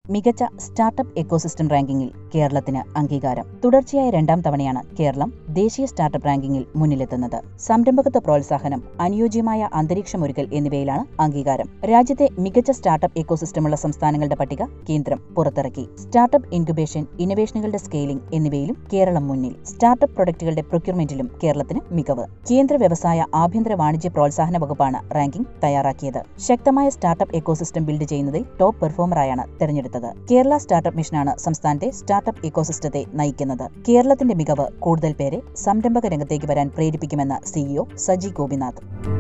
മികച്ച startup ecosystem റാങ്കിങ്ങിൽ കേരളത്തിന് അംഗീകാരം തുടർച്ചയായ രണ്ടാം തവണയാണ് കേരളം ദേശീയ സ്റ്റാർട്ടപ്പ് റാങ്കിങ്ങിൽ മുന്നിലെത്തുന്നത് സംരംഭകത്വ പ്രോത്സാഹനം അനുയോജ്യമായ അന്തരീക്ഷമൊരുക്കൽ എന്നിവയിലാണ് അംഗീകാരം രാജ്യത്തെ മികച്ച സ്റ്റാർട്ടപ്പ് എക്കോസിസ്റ്റമുള്ള സംസ്ഥാനങ്ങളുടെ പട്ടിക കേന്ദ്രം പുറത്തിറക്കി സ്റ്റാർട്ടപ്പ് ഇൻക്യുബേഷൻ ഇന്നൊവേഷനുകളുടെ സ്കെയിലിംഗ് എന്നിവയിലും കേരളം മുന്നിൽ സ്റ്റാർട്ടപ്പ് പ്രൊഡക്റ്റുകളുടെ പ്രൊക്യൂർമെന്റിലും കേരളത്തിന് മികവ് കേന്ദ്ര വ്യവസായ ആഭ്യന്തര വാണിജ്യ പ്രോത്സാഹന വകുപ്പാണ് റാങ്കിംഗ് തയ്യാറാക്കിയത് ശക്തമായ സ്റ്റാർട്ടപ്പ് എക്കോസിസ്റ്റം ബിൽഡ് ചെയ്യുന്നതിൽ ടോപ്പ് പെർഫോമറായാണ് തെരഞ്ഞെടുത്തത് കേരള സ്റ്റാർട്ടപ്പ് മിഷനാണ് സംസ്ഥാനത്തെ സ്റ്റാർട്ടപ്പ് ഇക്കോസിസ്റ്റത്തെ നയിക്കുന്നത് കേരളത്തിന്റെ മികവ് കൂടുതൽ പേരെ സംരംഭക രംഗത്തേക്ക് വരാൻ പ്രേരിപ്പിക്കുമെന്ന് സിഇഒ സജി ഗോപിനാഥ്